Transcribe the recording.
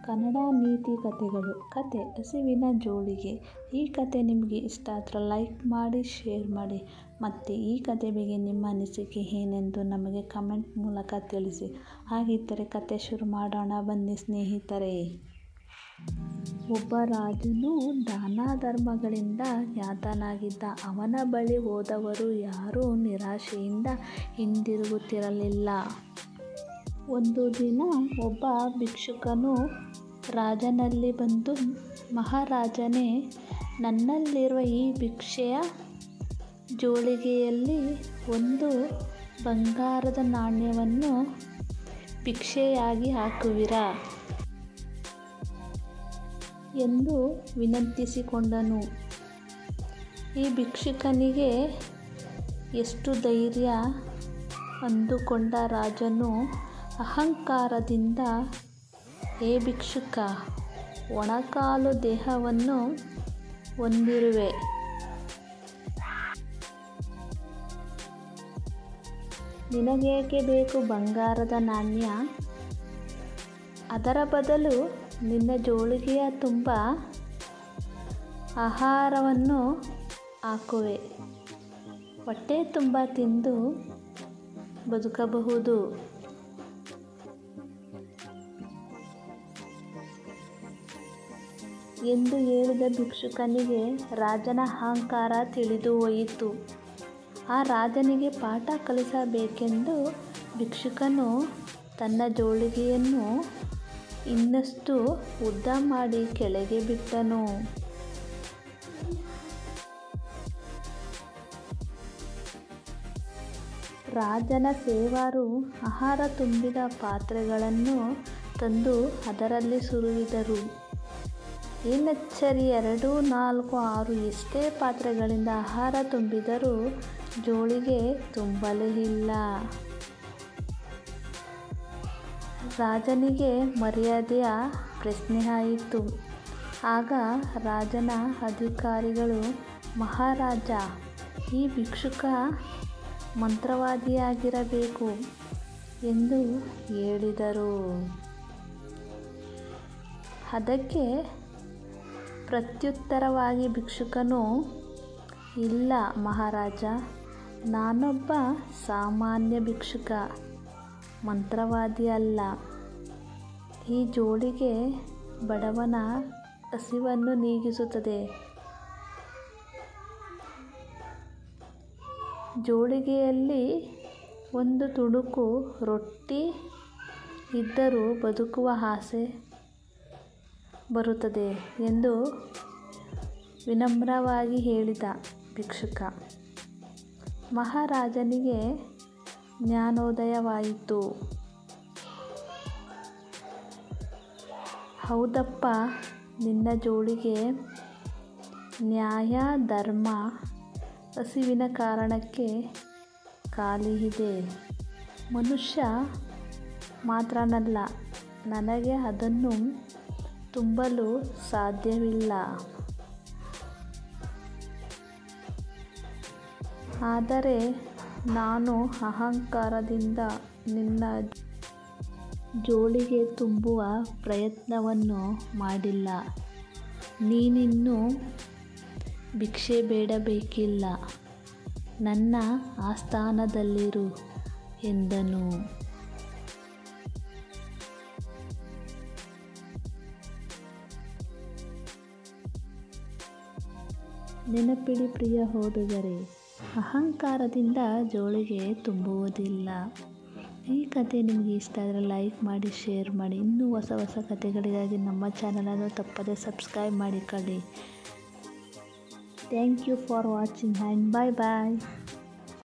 ಕನ್ನಡ ನೀತಿ ಕಥೆಗಳು ಕತೆ ಹಸಿವಿನ ಜೋಳಿಗೆ ಈ ಕತೆ ನಿಮಗೆ ಇಷ್ಟ ಆದರೆ ಲೈಕ್ ಮಾಡಿ ಶೇರ್ ಮಾಡಿ ಮತ್ತು ಈ ಕತೆ ಬಗ್ಗೆ ನಿಮ್ಮ ಅನಿಸಿಕೆ ಏನೆಂದು ನಮಗೆ ಕಮೆಂಟ್ ಮೂಲಕ ತಿಳಿಸಿ ಹಾಗಿದ್ದರೆ ಕತೆ ಶುರು ಮಾಡೋಣ ಬನ್ನಿ ಸ್ನೇಹಿತರೆ ಒಬ್ಬ ರಾಜನು ದಾನ ಧರ್ಮಗಳಿಂದ ಖ್ಯಾತನಾಗಿದ್ದ ಅವನ ಬಳಿ ಹೋದವರು ಯಾರೂ ನಿರಾಶೆಯಿಂದ ಹಿಂದಿರುಗುತ್ತಿರಲಿಲ್ಲ ಒಂದು ದಿನ ಒಬ್ಬ ಭಿಕ್ಷುಕನು ರಾಜನಲ್ಲಿ ಬಂದು ಮಹಾರಾಜನೇ ನನ್ನಲ್ಲಿರುವ ಈ ಭಿಕ್ಷೆಯ ಜೋಳಿಗೆಯಲ್ಲಿ ಒಂದು ಬಂಗಾರದ ನಾಣ್ಯವನ್ನು ಭಿಕ್ಷೆಯಾಗಿ ಹಾಕುವಿರಾ ಎಂದು ವಿನಂತಿಸಿಕೊಂಡನು ಈ ಭಿಕ್ಷುಕನಿಗೆ ಎಷ್ಟು ಧೈರ್ಯ ಅಂದುಕೊಂಡ ರಾಜನು ಅಹಂಕಾರದಿಂದ ಏ ಭಿಕ್ಷುಕ ಒಣಕಾಲು ದೇಹವನ್ನು ಹೊಂದಿರುವೆ ನಿನಗೇಕೆ ಬೇಕು ಬಂಗಾರದ ನಾಣ್ಯ ಅದರ ಬದಲು ನಿನ್ನ ಜೋಳಿಗೆಯ ತುಂಬ ಆಹಾರವನ್ನು ಹಾಕುವೆ ಹೊಟ್ಟೆ ತುಂಬ ತಿಂದು ಬದುಕಬಹುದು ಎಂದು ಹೇಳಿದ ಭಿಕ್ಷುಕನಿಗೆ ರಾಜನ ಅಹಂಕಾರ ತಿಳಿದು ಹೋಯಿತು ಆ ರಾಜನಿಗೆ ಪಾಠ ಕಲಿಸಬೇಕೆಂದು ಭಿಕ್ಷುಕನು ತನ್ನ ಜೋಳಿಗೆಯನ್ನು ಇನ್ನಷ್ಟು ಉದ್ದ ಮಾಡಿ ಕೆಳಗೆ ಬಿಟ್ಟನು ರಾಜನ ಸೇವಾರು ಆಹಾರ ತುಂಬಿದ ಪಾತ್ರೆಗಳನ್ನು ತಂದು ಅದರಲ್ಲಿ ಸುರಿದರು ಏನಚ್ಚರಿ ಎರಡು ನಾಲ್ಕು ಆರು ಎಷ್ಟೇ ಪಾತ್ರೆಗಳಿಂದ ಆಹಾರ ತುಂಬಿದರೂ ಜೋಳಿಗೆ ತುಂಬಲೇ ಇಲ್ಲ ರಾಜನಿಗೆ ಮರ್ಯಾದೆಯ ಪ್ರಶ್ನೆ ಆಯಿತು ಆಗ ರಾಜನ ಅಧಿಕಾರಿಗಳು ಮಹಾರಾಜ ಈ ಭಿಕ್ಷುಕ ಮಂತ್ರವಾದಿಯಾಗಿರಬೇಕು ಎಂದು ಹೇಳಿದರು ಅದಕ್ಕೆ ಪ್ರತ್ಯುತ್ತರವಾಗಿ ಭಿಕ್ಷುಕನು ಇಲ್ಲ ಮಹಾರಾಜ ನಾನೊಬ್ಬ ಸಾಮಾನ್ಯ ಭಿಕ್ಷುಕ ಮಂತ್ರವಾದಿ ಅಲ್ಲ ಈ ಜೋಳಿಗೆ ಬಡವನ ಹಸಿವನ್ನು ನೀಗಿಸುತ್ತದೆ ಜೋಳಿಗೆಯಲ್ಲಿ ಒಂದು ತುಣುಕು ರೊಟ್ಟಿ ಇದ್ದರೂ ಬದುಕುವ ಆಸೆ ಬರುತ್ತದೆ ಎಂದು ವಿನಮ್ರವಾಗಿ ಹೇಳಿದ ಭಿಕ್ಷುಕ ಮಹಾರಾಜನಿಗೆ ಜ್ಞಾನೋದಯವಾಯಿತು ಹೌದಪ್ಪ ನಿನ್ನ ಜೋಳಿಗೆ ನ್ಯಾಯ ಧರ್ಮ ಹಸಿವಿನ ಕಾರಣಕ್ಕೆ ಖಾಲಿ ಇದೆ ಮನುಷ್ಯ ಮಾತ್ರನಲ್ಲ ನನಗೆ ಅದನ್ನು ತುಂಬಲು ಸಾಧ್ಯವಿಲ್ಲ ಆದರೆ ನಾನು ಅಹಂಕಾರದಿಂದ ನಿನ್ನ ಜೋಳಿಗೆ ತುಂಬುವ ಪ್ರಯತ್ನವನ್ನು ಮಾಡಿಲ್ಲ ನೀನಿನ್ನೂ ಭಿಕ್ಷೆ ಬೇಡಬೇಕಿಲ್ಲ ನನ್ನ ಆಸ್ಥಾನದಲ್ಲಿರು ಎಂದನು ನೆನಪಿಡಿ ಪ್ರಿಯ ಓದುಗರೆ ಅಹಂಕಾರದಿಂದ ಜೋಳಿಗೆ ತುಂಬುವುದಿಲ್ಲ ಈ ಕತೆ ನಿಮಗೆ ಇಷ್ಟ ಆದರೆ ಲೈಕ್ ಮಾಡಿ ಶೇರ್ ಮಾಡಿ ಇನ್ನೂ ಹೊಸ ಹೊಸ ಕತೆಗಳಿಗಾಗಿ ನಮ್ಮ ಚಾನಲನ್ನು ತಪ್ಪದೇ ಸಬ್ಸ್ಕ್ರೈಬ್ ಮಾಡಿಕೊಳ್ಳಿ thank you for watching and bye bye